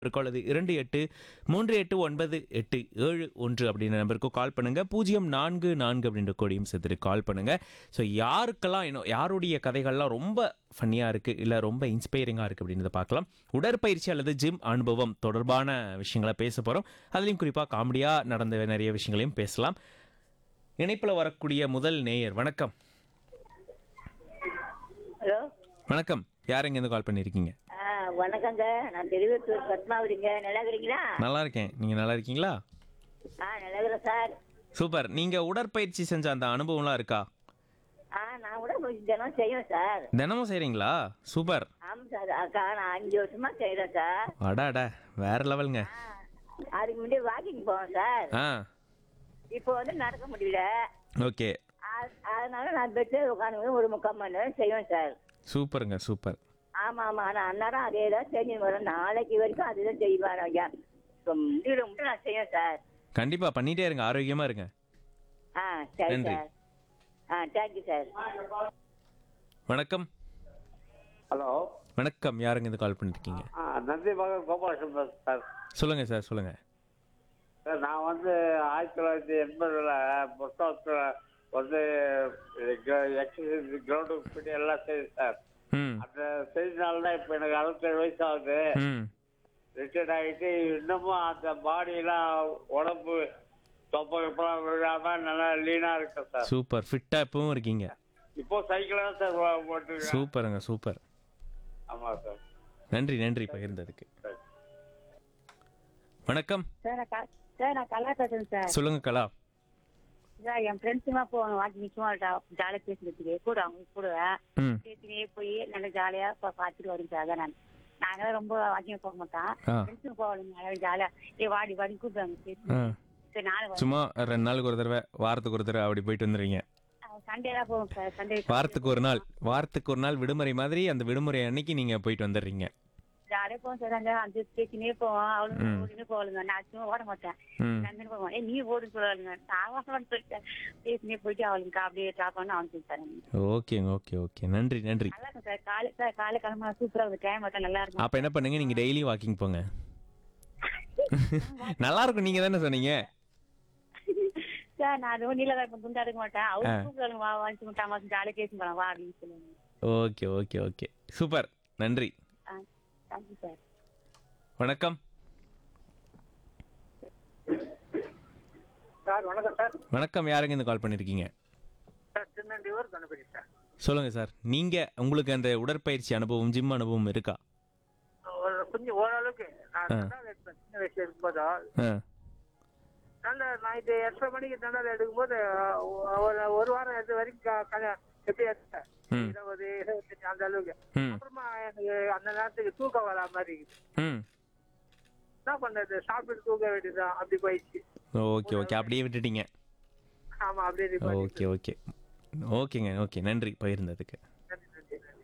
இருக்கும் அல்லது இரண்டு எட்டு மூன்று எட்டு ஒன்பது எட்டு ஏழு ஒன்று அப்படின்ற நம்பருக்கு கால் பண்ணுங்க பூஜ்ஜியம் நான்கு நான்கு அப்படின்ற கோடியும் சேர்த்துட்டு கால் பண்ணுங்க ஸோ யாருக்கெல்லாம் இன்னும் யாருடைய கதைகள்லாம் ரொம்ப ஃபன்னியாக இருக்குது இல்லை ரொம்ப இன்ஸ்பைரிங்காக இருக்குது அப்படின்றத பார்க்கலாம் உடற்பயிற்சி அல்லது ஜிம் அனுபவம் தொடர்பான விஷயங்களை பேச போகிறோம் அதுலேயும் குறிப்பாக காமெடியாக நடந்த நிறைய விஷயங்களையும் பேசலாம் இணைப்பில் வரக்கூடிய முதல் நேயர் வணக்கம் ஹலோ வணக்கம் யார் எங்கேருந்து கால் பண்ணியிருக்கீங்க ஆ வணக்கங்க நான் திருவத்தூர் பத்மாவதிங்க நல்லா இருக்கிறீங்களா நல்லா இருக்கேன் நீங்கள் நல்லா இருக்கீங்களா ஆ நல்லா இருக்கிறேன் சார் சூப்பர் நீங்கள் உடற்பயிற்சி செஞ்ச அந்த அனுபவம்லாம் இருக்கா ஆ நான் கூட கொஞ்சம் தினம் செய்வேன் சார் தினமும் செய்கிறீங்களா சூப்பர் ஆமாம் சார் அக்கா நான் அஞ்சு வருஷமா செய்கிறேன் சார் அடாடா வேற லெவலுங்க ஆ அதுக்கு முன்னாடி வாக்கிங் போவேன் சார் ஆ இப்போ வந்து நடக்க முடியல ஓகே அ- அதனால நான் பெட்ல உட்காந்து ஒரு முக்கால் மணி நேரம் செய்வேன் சார் சூப்பருங்க சூப்பர் ஆமாம் ஆமாம் நான் அன்னாரம் அதே தான் செஞ்சு வரேன் நாளைக்கு வரைக்கும் அதுதான் செய்வேன் ஐயா இப்போ முடியல மட்டும் நான் செய்வேன் சார் கண்டிப்பாக பண்ணிட்டே இருங்க ஆரோக்கியமாக இருங்க ஆ சரி நன்றி. சார் ஆ தேங்க்யூ சார் வணக்கம் ஹலோ வணக்கம் யாருங்க இது கால் பண்ணிருக்கீங்க ஆ நந்தி மகன் கோபாலகிருஷ்ணன் பேசுறேன் சார் சொல்லுங்கள் சார் சொல்லுங்கள் சார் நான் வந்து ஆயிரத்தி தொள்ளாயிரத்தி எண்பதுல புத்தகத்தில் வந்து எக்ஸசைஸ் கிரவுண்டுக்கு போயிட்டு எல்லாம் செய்யுது சார் ம் அந்த செய்தனால தான் இப்போ எனக்கு அறுபத்தேழு வயசு ஆகுது ம் ரிட்டையர்ட் ஆகிட்டு இன்னமும் அந்த பாடியெல்லாம் உடம்பு தொப்பைப்பெல்லாம் விழாம நல்லா லீனாக இருக்கேன் சார் சூப்பர் ஃபிட்டாக இப்பவும் இருக்கீங்க இப்போ சைக்கிள் தான் சார் போட்டுருக்கேன் சூப்பருங்க சூப்பர் ஆமாம் சார் நன்றி நன்றி பகிர்ந்ததுக்கு சரி சார் வணக்கம் நான் க- சார் நான் கலா பேசுறேன் சார் சொல்லுங்க கலா சார் என் ஃப்ரெண்ட்ஸுமா போவாங்க வாக்கி நிச்சயமா ஜாலியாக பேசுறதுக்கு கூட அவங்க கூட ம் பேசினே போய் நல்லா ஜாலியா பா- பார்த்துட்டு வரும் சார் அதான் நான் நாங்களாம் ரொம்ப வாக்கிங் போக மாட்டோம் ஆ. ஃப்ரெண்ட்ஸும் போவாங்க நல்லா ஜாலியா ஏ வாடி வாடி கூப்பிடுவாங்க பேசி ஆ சரி நாளை சும்மா ரெண்டு நாளுக்கு ஒரு தடவை வாரத்துக்கு ஒரு தடவை அப்படி போயிட்டு வந்துடுவீங்க சண்டே தான் போவோம் சார் சண்டே வாரத்துக்கு ஒரு நாள் வாரத்துக்கு ஒரு நாள் விடுமுறை மாதிரி அந்த விடுமுறை அன்னைக்கு நீங்க போயிட்டு வந்துடுறீங்க ஜாலியா போவோம் சார் அங்க அந்த பேசினே போவோம் அவளுங்க ஓடினே போவாளுங்க நான் சும்மா ஓட மாட்டேன் ம் நந்தனு போவான் ஏ நீ ஓடுன்னு சொல்லுவாளுங்க நான் வாசம் சொல்லிட்டேன் பேசினே போயிட்டு அவளுக்கு அப்படியே ட்ராப் பண்ண அவன் சொல்லிட்டாங்க ஓகேங்க ஓகே ஓகே நன்றி நன்றி நல்லா இருக்கும் சார் காலை சார் காலை கிளம்பா சூப்பரா இருக்கும் டைம் மட்டும் நல்லா இருக்கும் அப்ப என்ன பண்ணுங்க நீங்க டெய்லி வாக்கிங் போங்க நல்லா இருக்கும் நீங்க தானே சொன்னீங்க சார் நான் நீல தான் குண்டா எடுக்க மாட்டேன் அவங்க கூப்பிடுவாங்க வா வாங்கி முட்டா மாசம் ஜாலியாக பேசி போலாம் வா அப்படின்னு சொல்லுவாங்க ஓகே ஓகே ஓகே சூப்பர் நன்றி ஆ தேங்க்யூ சார் வணக்கம் சார் வணக்கம் சார் வணக்கம் யாருங்க இந்த கால் பண்ணிருக்கீங்க சார் திருநெல்வேலூர் கணபதி சார் சொல்லுங்க சார் நீங்க உங்களுக்கு அந்த உடற்பயிற்சி அனுபவம் ஜிம் அனுபவம் இருக்கா ஒரு கொஞ்சம் ஓரளவுக்கு நான் ஆ. ரெண்டாவது எடுப்பேன் சின்ன வயசுல இருக்கும்போது ஆ நல்ல நைட்டு எட்டரை மணிக்கு ரெண்டாவது எடுக்கும்போது ஒ- ஒரு ஒரு வாரம் எடுத்த வரைக்கும் க- க- எப்படி எடுத்தேன் ம். இருபது இருபத்தஞ்சு அந்த அளவுக்கு ம் அப்புறமா எனக்கு அந்த நேரத்துக்கு தூக்கம் வரா மாதிரி இருக்குது ம் என்ன பண்றது சாப்பிட்டு தூக்க வேண்டியதுதான் அப்படி போயிடுச்சு ஓகே ஓகே அப்படியே விட்டுட்டீங்க ஆமா அப்படியே இது பண்ணி- ஓகே ஓகே ஓகேங்க ஓகே நன்றி பகிர்ந்ததுக்கு நன்றி, நன்றி, நன்றி.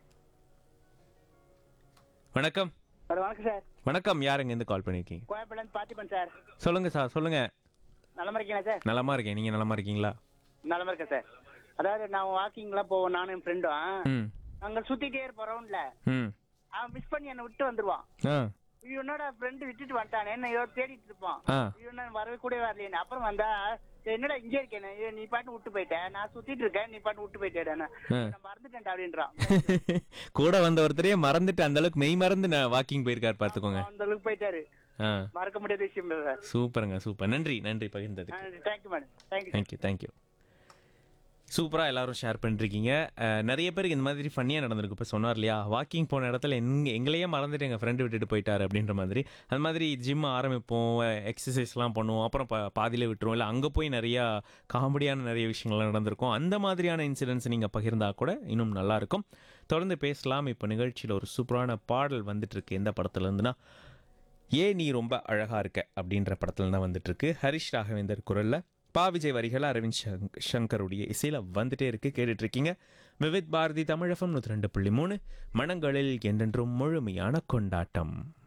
வணக்கம் சார் வணக்கம் சார் வணக்கம் யாருங்க இருந்து கால் பண்ணிருக்கீங்க கோயம்பேடு பார்த்திபன் சார் சொல்லுங்க சார் சொல்லுங்க நலமா இருக்கீங்களா சார் நலமா இருக்கேன் நீங்க நலமா இருக்கீங்களா நலமா இருக்கேன் சார் அதாவது நான் வாக்கிங்லாம் போவோம் நானும் என் ஃப்ரெண்டும் ம் நாங்கள் சுத்திட்டே இருப்போம் ரவுண்ட்ல ம் அவன் மிஸ் பண்ணி என்னை விட்டு வந்துருவான் ஆ இவனோட ஃப்ரெண்டு விட்டுட்டு வந்துட்டானே என்ன ஏதோ தேடிட்டு இருப்பான் ஆ இவன் வரவே கூட வரலையே அப்புறம் வந்தா "சரி, என்னடா இங்கே இருக்கேன் ஏய், நீ பாட்டு விட்டு போயிட்ட நான் சுத்திட்டு இருக்கேன் நீ பாட்டு விட்டு போயிட்டேன் ஆ. நான் மறந்துட்டேன்டா அப்படின்றான் கூட வந்த ஒருத்தரையே மறந்துட்டு அந்த அளவுக்கு மெய் மறந்து நான் வாக்கிங் போயிருக்காரு பாத்துக்கோங்க அந்த அளவுக்கு போயிட்டாரு ஆ மறக்க முடியாத விஷயம் சார் சூப்பருங்க சூப்பர் நன்றி நன்றி பகிர்ந்ததுக்கு thank you madam thank you thank you thank you சூப்பராக எல்லாரும் ஷேர் பண்ணிருக்கீங்க அஹ், நிறைய பேருக்கு இந்த மாதிரி ஃபன்னியாக நடந்திருக்கு இப்போ சொன்னார் இல்லையா வாக்கிங் போன இடத்துல எங்க எங்களையே மறந்துட்டு எங்கள் ஃப்ரெண்டு விட்டுட்டு போயிட்டாரு அப்படின்ற மாதிரி அது மாதிரி ஜிம் ஆரம்பிப்போம் எக்ஸசைஸ்லாம் பண்ணுவோம் அப்புறம் பா பாதியில் விட்டுருவோம் இல்லை அங்கே போய் நிறையா காமெடியான நிறைய விஷயங்கள்லாம் நடந்திருக்கும் அந்த மாதிரியான இன்சிடென்ட்ஸ் நீங்கள் பகிர்ந்தா கூட இன்னும் நல்லாயிருக்கும் தொடர்ந்து பேசலாம் இப்போ நிகழ்ச்சியில் ஒரு சூப்பரான பாடல் வந்துட்டு இருக்கு எந்த படத்துல இருந்துன்னா ஏன் நீ ரொம்ப அழகா இருக்க அப்படின்ற படத்துல தான் வந்துட்டு இருக்கு ஹரிஷ் ராகவேந்தர் குரல்ல பா விஜய் வரிகள் அரவிந்த் சங்- சங்கருடைய இசையில வந்துட்டே இருக்கு கேட்டுட்டு இருக்கீங்க விவித் பாரதி தமிழகம் நூற்றி ரெண்டு புள்ளி மூணு மனங்களில் என்றென்றும் முழுமையான கொண்டாட்டம்